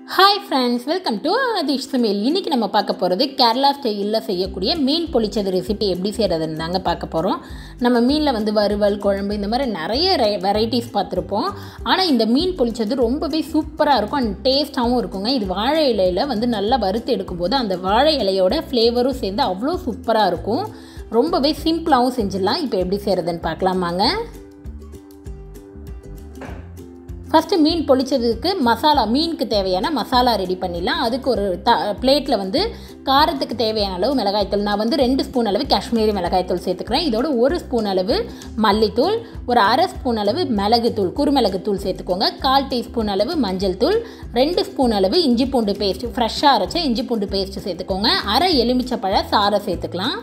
hi friends welcome to Aadhish சமையல் இன்றைக்கி நம்ம பார்க்க போகிறது கேரளா ஸ்டைலில் செய்யக்கூடிய மீன் பொளிச்சது ரெசிபி எப்படி செய்கிறதுன்னு தாங்க பார்க்க போகிறோம் நம்ம மீனில் வந்து வறுவல் குழம்பு இந்த மாதிரி நிறைய வெரைட்டிஸ் பார்த்துருப்போம் ஆனால் இந்த மீன் பொளிச்சது ரொம்பவே சூப்பராக இருக்கும் அண்ட் டேஸ்ட்டாகவும் இருக்குங்க இது வாழை இலையில் வந்து நல்லா வறுத்து எடுக்கும்போது அந்த வாழை இலையோட ஃப்ளேவரும் சேர்ந்து அவ்வளோ சூப்பராக இருக்கும் ரொம்பவே சிம்பிளாகவும் செஞ்சிடலாம் இப்போ எப்படி செய்கிறதுன்னு பார்க்கலாமாங்க ஃபஸ்ட்டு மீன் பொளிச்சதுக்கு மசாலா மீனுக்கு தேவையான மசாலா ரெடி பண்ணிடலாம் அதுக்கு ஒரு த பிளேட்டில் வந்து காரத்துக்கு தேவையான அளவு மிளகாய்த்தூள் நான் வந்து ரெண்டு ஸ்பூன் அளவு காஷ்மீரி மிளகாய்த்தூள் சேர்த்துக்கிறேன் இதோட ஒரு ஸ்பூன் அளவு மல்லித்தூள் ஒரு அரை ஸ்பூன் அளவு மிளகுத்தூள் குறுமிளகுத்தூள் சேர்த்துக்கோங்க கால் டீஸ்பூன் அளவு மஞ்சள் தூள் ரெண்டு ஸ்பூன் அளவு இஞ்சி பூண்டு பேஸ்ட் ஃப்ரெஷ்ஷாக அரைச்ச இஞ்சி பூண்டு பேஸ்ட் சேர்த்துக்கோங்க அரை எலுமிச்சப்பழ சாரை சேர்த்துக்கலாம்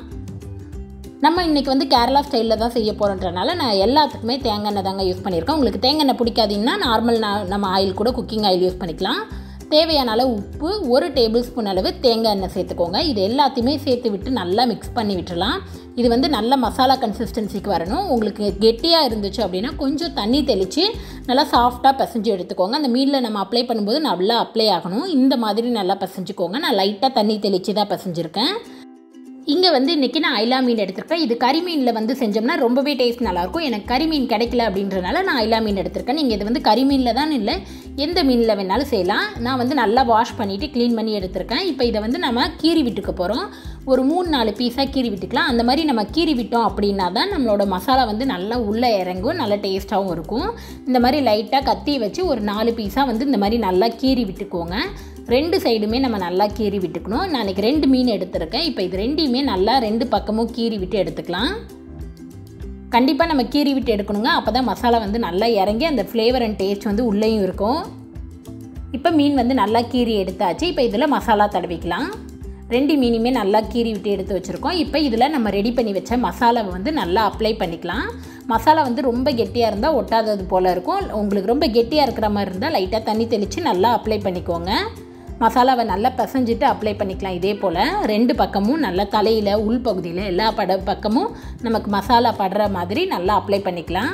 நம்ம இன்றைக்கி வந்து கேரளா ஸ்டைலில் தான் செய்ய போகிறோன்றனால நான் எல்லாத்துக்குமே தேங்காய் எண்ணெய் தாங்க யூஸ் பண்ணியிருக்கேன் உங்களுக்கு தேங்காய் எண்ணெய் பிடிக்காதீங்கன்னா நார்மல் நம்ம ஆயில் கூட குக்கிங் ஆயில் யூஸ் பண்ணிக்கலாம் தேவையான அளவு உப்பு ஒரு டேபிள் ஸ்பூன் அளவு தேங்காய் எண்ணெய் சேர்த்துக்கோங்க இது எல்லாத்தையுமே சேர்த்து விட்டு நல்லா மிக்ஸ் பண்ணி விட்டுலாம் இது வந்து நல்ல மசாலா கன்சிஸ்டன்சிக்கு வரணும் உங்களுக்கு கெட்டியாக இருந்துச்சு அப்படின்னா கொஞ்சம் தண்ணி தெளித்து நல்லா சாஃப்டாக பிசைஞ்சு எடுத்துக்கோங்க அந்த மீனில் நம்ம அப்ளை பண்ணும்போது நல்லா அப்ளை ஆகணும் இந்த மாதிரி நல்லா பிசைஞ்சுக்கோங்க நான் லைட்டாக தண்ணி தெளித்து தான் பிசைஞ்சிருக்கேன் இங்கே வந்து இன்றைக்கி நான் ஐலா மீன் எடுத்திருக்கேன் இது கறி மீனில் வந்து செஞ்சோம்னா ரொம்பவே டேஸ்ட் நல்லாயிருக்கும் எனக்கு கறி மீன் கிடைக்கல அப்படின்றனால நான் ஐலா மீன் எடுத்திருக்கேன் நீங்கள் இது வந்து கறி மீனில் தான் இல்லை எந்த மீனில் வேணாலும் செய்யலாம் நான் வந்து நல்லா வாஷ் பண்ணிவிட்டு க்ளீன் பண்ணி எடுத்திருக்கேன் இப்போ இதை வந்து நம்ம கீறி விட்டுக்க போகிறோம் ஒரு மூணு நாலு பீஸாக கீறி விட்டுக்கலாம் அந்த மாதிரி நம்ம கீறி விட்டோம் அப்படின்னா தான் நம்மளோட மசாலா வந்து நல்லா உள்ளே இறங்கும் நல்லா டேஸ்ட்டாகவும் இருக்கும் இந்த மாதிரி லைட்டாக கத்தி வச்சு ஒரு நாலு பீஸாக வந்து இந்த மாதிரி நல்லா கீறி விட்டுக்கோங்க ரெண்டு சைடுமே நம்ம நல்லா கீறி விட்டுக்கணும் நான் இன்றைக்கி ரெண்டு மீன் எடுத்திருக்கேன் இப்போ இது ரெண்டையுமே நல்லா ரெண்டு பக்கமும் கீறி விட்டு எடுத்துக்கலாம் கண்டிப்பாக நம்ம கீறி விட்டு எடுக்கணுங்க அப்போ தான் மசாலா வந்து நல்லா இறங்கி அந்த ஃப்ளேவர் அண்ட் டேஸ்ட் வந்து உள்ளேயும் இருக்கும் இப்போ மீன் வந்து நல்லா கீறி எடுத்தாச்சு இப்போ இதில் மசாலா தடவிக்கலாம் ரெண்டு மீனுமே நல்லா கீறி விட்டு எடுத்து வச்சுருக்கோம் இப்போ இதில் நம்ம ரெடி பண்ணி வச்ச மசாலாவை வந்து நல்லா அப்ளை பண்ணிக்கலாம் மசாலா வந்து ரொம்ப கெட்டியாக இருந்தால் ஒட்டாதது போல் இருக்கும் உங்களுக்கு ரொம்ப கெட்டியாக இருக்கிற மாதிரி இருந்தால் லைட்டாக தண்ணி தெளித்து நல்லா அப்ளை பண்ணிக்கோங்க மசாலாவை நல்லா பிசைஞ்சிட்டு அப்ளை பண்ணிக்கலாம் இதே போல் ரெண்டு பக்கமும் நல்லா தலையில் உள் பகுதியில் எல்லா பட பக்கமும் நமக்கு மசாலா படுற மாதிரி நல்லா அப்ளை பண்ணிக்கலாம்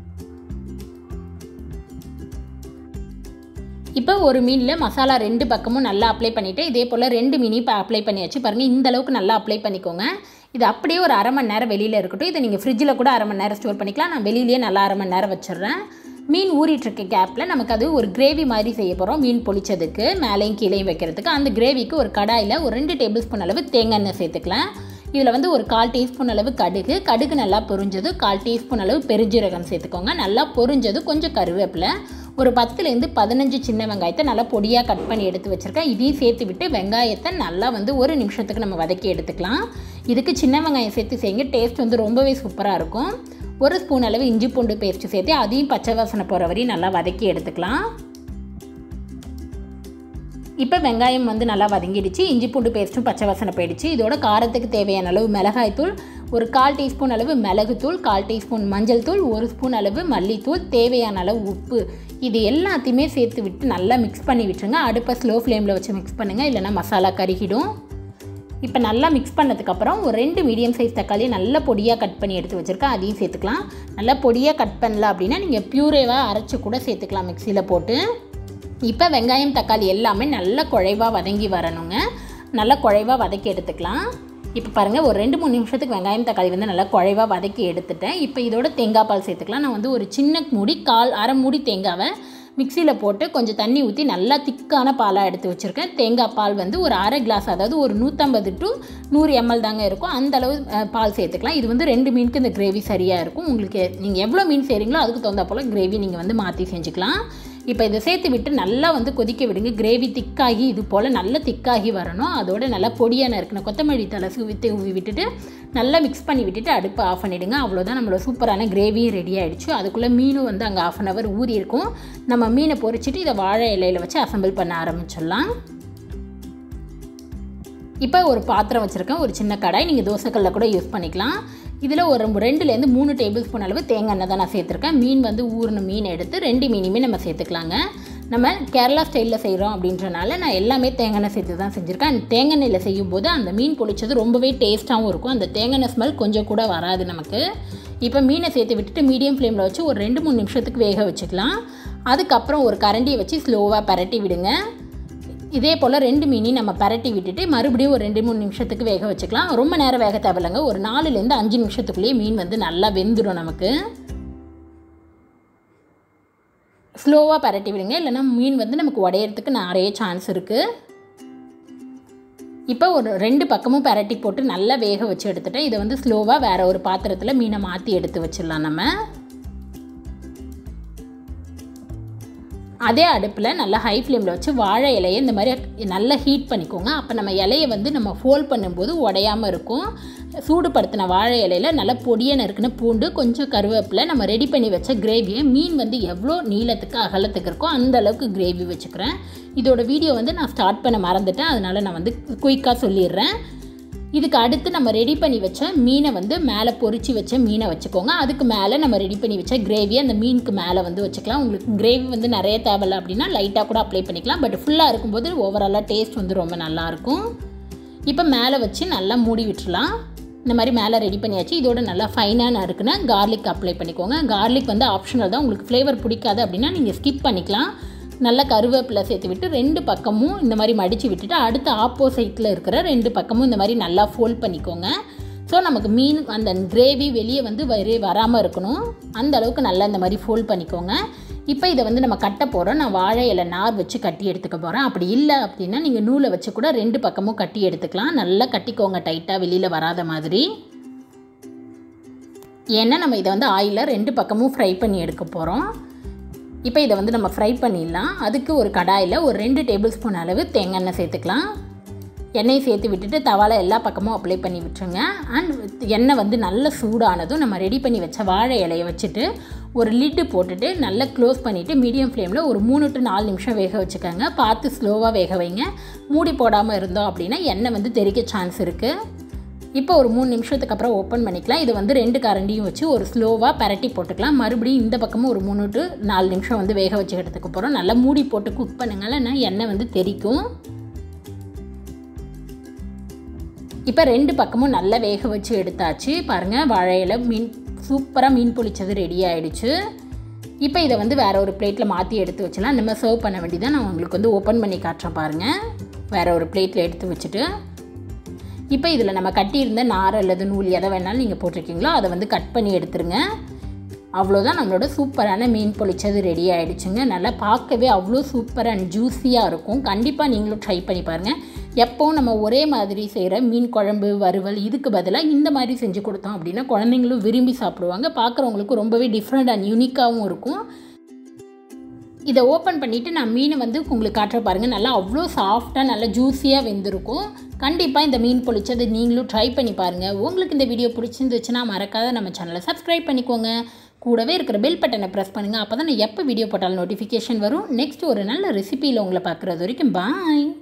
இப்போ ஒரு மீனில் மசாலா ரெண்டு பக்கமும் நல்லா அப்ளை பண்ணிவிட்டு இதே போல் ரெண்டு மீனி இப்போ அப்ளை பண்ணியாச்சு பாருங்கள் இந்த அளவுக்கு நல்லா அப்ளை பண்ணிக்கோங்க இது அப்படியே ஒரு அரை மணி நேரம் வெளியில் இருக்கட்டும் இதை நீங்கள் ஃப்ரிட்ஜில் கூட அரை மணி நேரம் ஸ்டோர் பண்ணிக்கலாம் நான் வெளியிலேயே நல்லா அரை மணி நேரம் வச்சிடுறேன் மீன் ஊறிட்டுருக்க கேப்பில் நமக்கு அது ஒரு கிரேவி மாதிரி செய்ய போகிறோம் மீன் பொளிச்சதுக்கு மேலேயும் கீழேயும் வைக்கிறதுக்கு அந்த கிரேவிக்கு ஒரு கடாயில் ஒரு ரெண்டு டேபிள் ஸ்பூன் அளவு தேங்காய் எண்ணெய் சேர்த்துக்கலாம் இதில் வந்து ஒரு கால் டீஸ்பூன் அளவு கடுகு கடுகு நல்லா பொரிஞ்சது கால் டீஸ்பூன் அளவு பெருஞ்சீரகம் சேர்த்துக்கோங்க நல்லா பொரிஞ்சது கொஞ்சம் கருவேப்பிலை ஒரு பத்துலேருந்து பதினஞ்சு சின்ன வெங்காயத்தை நல்லா பொடியாக கட் பண்ணி எடுத்து வச்சுருக்கேன் இதையும் சேர்த்து விட்டு வெங்காயத்தை நல்லா வந்து ஒரு நிமிஷத்துக்கு நம்ம வதக்கி எடுத்துக்கலாம் இதுக்கு சின்ன வெங்காயம் சேர்த்து செய்யுங்க டேஸ்ட் வந்து ரொம்பவே சூப்பராக இருக்கும் ஒரு ஸ்பூன் அளவு இஞ்சி பூண்டு பேஸ்ட்டு சேர்த்து அதையும் பச்சை வாசனை போகிற வரையும் நல்லா வதக்கி எடுத்துக்கலாம் இப்போ வெங்காயம் வந்து நல்லா வதங்கிடுச்சு இஞ்சி பூண்டு பேஸ்ட்டும் பச்சை வாசனை போயிடுச்சு இதோட காரத்துக்கு தேவையான அளவு மிளகாய்த்தூள் ஒரு கால் டீஸ்பூன் அளவு மிளகுத்தூள் கால் டீஸ்பூன் மஞ்சள் தூள் ஒரு ஸ்பூன் அளவு மல்லித்தூள் தேவையான அளவு உப்பு இது எல்லாத்தையுமே சேர்த்து விட்டு நல்லா மிக்ஸ் பண்ணி விட்டுருங்க அடுப்பை ஸ்லோ ஃப்ளேமில் வச்சு மிக்ஸ் பண்ணுங்கள் இல்லைனா மசாலா கருகிடும் இப்போ நல்லா மிக்ஸ் பண்ணதுக்கப்புறம் ஒரு ரெண்டு மீடியம் சைஸ் தக்காளியை நல்லா பொடியாக கட் பண்ணி எடுத்து வச்சுருக்கேன் அதையும் சேர்த்துக்கலாம் நல்லா பொடியாக கட் பண்ணல அப்படின்னா நீங்கள் ப்யூரேவாக அரைச்சி கூட சேர்த்துக்கலாம் மிக்சியில் போட்டு இப்போ வெங்காயம் தக்காளி எல்லாமே நல்லா குழைவாக வதங்கி வரணுங்க நல்லா குழைவாக வதக்கி எடுத்துக்கலாம் இப்போ பாருங்கள் ஒரு ரெண்டு மூணு நிமிஷத்துக்கு வெங்காயம் தக்காளி வந்து நல்லா குழைவாக வதக்கி எடுத்துட்டேன் இப்போ இதோட தேங்காய் பால் சேர்த்துக்கலாம் நான் வந்து ஒரு சின்ன மூடி கால் அரை மூடி தேங்காவை மிக்சியில் போட்டு கொஞ்சம் தண்ணி ஊற்றி நல்லா திக்கான பாலாக எடுத்து வச்சுருக்கேன் தேங்காய் பால் வந்து ஒரு அரை கிளாஸ் அதாவது ஒரு நூற்றம்பது டு நூறு எம்எல் தாங்க இருக்கும் அந்த அளவு பால் சேர்த்துக்கலாம் இது வந்து ரெண்டு மீனுக்கு இந்த கிரேவி சரியாக இருக்கும் உங்களுக்கு நீங்கள் எவ்வளோ மீன் செய்கிறீங்களோ அதுக்கு தகுந்த போல் கிரேவி நீங்கள் வந்து மாற்றி செஞ்சுக்கலாம் இப்போ இதை சேர்த்து விட்டு நல்லா வந்து கொதிக்க விடுங்க கிரேவி திக்காகி இது போல் நல்லா திக்காகி வரணும் அதோட நல்லா பொடியான இருக்கணும் கொத்தமல்லி தலை சுவித்து ஊவி விட்டுட்டு நல்லா மிக்ஸ் பண்ணி விட்டுட்டு அடுப்பை ஆஃப் பண்ணிவிடுங்க அவ்வளோதான் நம்மளோட சூப்பரான கிரேவியும் ரெடி ஆகிடுச்சு அதுக்குள்ளே மீனும் வந்து அங்கே ஆஃப் அன் ஹவர் ஊறி இருக்கும் நம்ம மீனை பொரிச்சிட்டு இதை வாழை இலையில் வச்சு அசம்பிள் பண்ண ஆரம்பிச்சிடலாம் இப்போ ஒரு பாத்திரம் வச்சுருக்கேன் ஒரு சின்ன கடாய் நீங்கள் தோசைக்கல்லில் கூட யூஸ் பண்ணிக்கலாம் இதில் ஒரு ரெண்டுலேருந்து மூணு டேபிள் ஸ்பூன் அளவு தேங்காய் எண்ணெய் தான் நான் சேர்த்துருக்கேன் மீன் வந்து ஊறின மீன் எடுத்து ரெண்டு மீனுமே நம்ம சேர்த்துக்கலாங்க நம்ம கேரளா ஸ்டைலில் செய்கிறோம் அப்படின்றனால நான் எல்லாமே தேங்காய் எண்ணெய் சேர்த்து தான் செஞ்சுருக்கேன் அந்த தேங்காய் எண்ணெயில் செய்யும்போது அந்த மீன் பொளிச்சது ரொம்பவே டேஸ்ட்டாகவும் இருக்கும் அந்த தேங்காய் எண்ணெய் ஸ்மெல் கொஞ்சம் கூட வராது நமக்கு இப்போ மீனை சேர்த்து விட்டுட்டு மீடியம் ஃப்ளேமில் வச்சு ஒரு ரெண்டு மூணு நிமிஷத்துக்கு வேக வச்சுக்கலாம் அதுக்கப்புறம் ஒரு கரண்டியை வச்சு ஸ்லோவாக பரட்டி விடுங்க இதே போல் ரெண்டு மீனையும் நம்ம பரட்டி விட்டுட்டு மறுபடியும் ஒரு ரெண்டு மூணு நிமிஷத்துக்கு வேக வச்சுக்கலாம் ரொம்ப நேரம் வேக தேவையில்லைங்க ஒரு நாலுலேருந்து அஞ்சு நிமிஷத்துக்குள்ளேயே மீன் வந்து நல்லா வெந்துடும் நமக்கு ஸ்லோவாக பரட்டி விடுங்க இல்லைன்னா மீன் வந்து நமக்கு உடையிறதுக்கு நிறைய சான்ஸ் இருக்குது இப்போ ஒரு ரெண்டு பக்கமும் பரட்டி போட்டு நல்லா வேக வச்சு எடுத்துட்டேன் இதை வந்து ஸ்லோவாக வேறு ஒரு பாத்திரத்தில் மீனை மாற்றி எடுத்து வச்சிடலாம் நம்ம அதே அடுப்பில் நல்லா ஹை ஃப்ளேமில் வச்சு வாழை இலையை இந்த மாதிரி நல்லா ஹீட் பண்ணிக்கோங்க அப்போ நம்ம இலையை வந்து நம்ம ஃபோல்ட் பண்ணும்போது உடையாமல் இருக்கும் சூடுபடுத்தின வாழை இலையில் நல்லா பொடியை நறுக்குன பூண்டு கொஞ்சம் கருவேப்பிலை நம்ம ரெடி பண்ணி வச்ச கிரேவியை மீன் வந்து எவ்வளோ நீளத்துக்கு அகலத்துக்கு இருக்கோ அந்த அளவுக்கு கிரேவி வச்சுக்கிறேன் இதோட வீடியோ வந்து நான் ஸ்டார்ட் பண்ண மறந்துட்டேன் அதனால் நான் வந்து குயிக்காக சொல்லிடுறேன் இதுக்கு அடுத்து நம்ம ரெடி பண்ணி வச்ச மீனை வந்து மேலே பொரிச்சு வச்ச மீனை வச்சுக்கோங்க அதுக்கு மேலே நம்ம ரெடி பண்ணி வச்ச கிரேவி அந்த மீனுக்கு மேலே வந்து வச்சுக்கலாம் உங்களுக்கு கிரேவி வந்து நிறைய தேவையில்ல அப்படின்னா லைட்டாக கூட அப்ளை பண்ணிக்கலாம் பட் ஃபுல்லாக இருக்கும்போது ஓவராலாக டேஸ்ட் வந்து ரொம்ப நல்லாயிருக்கும் இப்போ மேலே வச்சு நல்லா மூடி விட்டுறலாம் இந்த மாதிரி மேலே ரெடி பண்ணியாச்சு இதோட நல்லா ஃபைனாக நறுக்குன்னு கார்லிக் அப்ளை பண்ணிக்கோங்க கார்லிக் வந்து ஆப்ஷனல் தான் உங்களுக்கு ஃப்ளேவர் பிடிக்காது அப்படின்னா நீங்கள் ஸ்கிப் பண்ணிக்கலாம் நல்லா கருவேப்பிலை சேர்த்து விட்டு ரெண்டு பக்கமும் இந்த மாதிரி மடித்து விட்டுட்டு அடுத்த ஆப்போசைட்டில் இருக்கிற ரெண்டு பக்கமும் இந்த மாதிரி நல்லா ஃபோல்ட் பண்ணிக்கோங்க ஸோ நமக்கு மீன் அந்த கிரேவி வெளியே வந்து வரி வராமல் இருக்கணும் அந்த அளவுக்கு நல்லா இந்த மாதிரி ஃபோல்ட் பண்ணிக்கோங்க இப்போ இதை வந்து நம்ம கட்ட போகிறோம் நான் வாழை இலை நார் வச்சு கட்டி எடுத்துக்க போகிறேன் அப்படி இல்லை அப்படின்னா நீங்கள் நூலை வச்சு கூட ரெண்டு பக்கமும் கட்டி எடுத்துக்கலாம் நல்லா கட்டிக்கோங்க டைட்டாக வெளியில் வராத மாதிரி ஏன்னா நம்ம இதை வந்து ஆயிலில் ரெண்டு பக்கமும் ஃப்ரை பண்ணி எடுக்க போகிறோம் இப்போ இதை வந்து நம்ம ஃப்ரை பண்ணிடலாம் அதுக்கு ஒரு கடாயில் ஒரு ரெண்டு டேபிள் ஸ்பூன் அளவு தேங்காய் எண்ணெய் சேர்த்துக்கலாம் எண்ணெய் சேர்த்து விட்டுட்டு தவாலை எல்லா பக்கமும் அப்ளை பண்ணி விட்டுருங்க அண்ட் எண்ணெய் வந்து நல்ல சூடானதும் நம்ம ரெடி பண்ணி வச்ச வாழை இலையை வச்சுட்டு ஒரு லிட்டு போட்டுட்டு நல்லா க்ளோஸ் பண்ணிவிட்டு மீடியம் ஃப்ளேமில் ஒரு மூணு டு நாலு நிமிஷம் வேக வச்சுக்கோங்க பார்த்து ஸ்லோவாக வேக வைங்க மூடி போடாமல் இருந்தோம் அப்படின்னா எண்ணெய் வந்து தெறிக்க சான்ஸ் இருக்குது இப்போ ஒரு மூணு நிமிஷத்துக்கு அப்புறம் ஓப்பன் பண்ணிக்கலாம் இது வந்து ரெண்டு கரண்டியும் வச்சு ஒரு ஸ்லோவாக பரட்டி போட்டுக்கலாம் மறுபடியும் இந்த பக்கமும் ஒரு மூணு டு நாலு நிமிஷம் வந்து வேக வச்சு எடுத்துக்க போகிறோம் நல்லா மூடி போட்டு குக் பண்ணுங்க இல்லைன்னா எண்ணெய் வந்து தெறிக்கும் இப்போ ரெண்டு பக்கமும் நல்லா வேக வச்சு எடுத்தாச்சு பாருங்கள் வாழையில மீன் சூப்பராக மீன் பொளிச்சது ரெடி ஆகிடுச்சு இப்போ இதை வந்து வேறு ஒரு பிளேட்டில் மாற்றி எடுத்து வச்சலாம் நம்ம சர்வ் பண்ண வேண்டியதான் நான் உங்களுக்கு வந்து ஓப்பன் பண்ணி காட்டுறேன் பாருங்கள் வேறு ஒரு பிளேட்டில் எடுத்து வச்சுட்டு இப்போ இதில் நம்ம கட்டியிருந்த நார் அல்லது நூல் எதை வேணாலும் நீங்கள் போட்டிருக்கீங்களோ அதை வந்து கட் பண்ணி எடுத்துருங்க அவ்வளோதான் நம்மளோட சூப்பரான மீன் பொளிச்சது ரெடி ஆகிடுச்சுங்க நல்லா பார்க்கவே அவ்வளோ சூப்பர் அண்ட் ஜூஸியாக இருக்கும் கண்டிப்பாக நீங்களும் ட்ரை பண்ணி பாருங்கள் எப்போவும் நம்ம ஒரே மாதிரி செய்கிற மீன் குழம்பு வறுவல் இதுக்கு பதிலாக இந்த மாதிரி செஞ்சு கொடுத்தோம் அப்படின்னா குழந்தைங்களும் விரும்பி சாப்பிடுவாங்க பார்க்குறவங்களுக்கு ரொம்பவே டிஃப்ரெண்ட் அண்ட் யூனிக்காகவும் இருக்கும் இதை ஓப்பன் பண்ணிவிட்டு நான் மீனை வந்து உங்களுக்கு காட்டுற பாருங்கள் நல்லா அவ்வளோ சாஃப்டாக நல்லா ஜூஸியாக வெந்திருக்கும் கண்டிப்பாக இந்த மீன் பொளிச்சது நீங்களும் ட்ரை பண்ணி பாருங்கள் உங்களுக்கு இந்த வீடியோ பிடிச்சிருந்துச்சுன்னா மறக்காத நம்ம சேனலை சப்ஸ்கிரைப் பண்ணிக்கோங்க கூடவே இருக்கிற பெல் பட்டனை ப்ரெஸ் பண்ணுங்கள் அப்போ தான் நான் எப்போ வீடியோ போட்டாலும் நோட்டிஃபிகேஷன் வரும் நெக்ஸ்ட் ஒரு நல்ல ரெசிபியில் உங்களை பார்க்குறது வரைக்கும் பாய்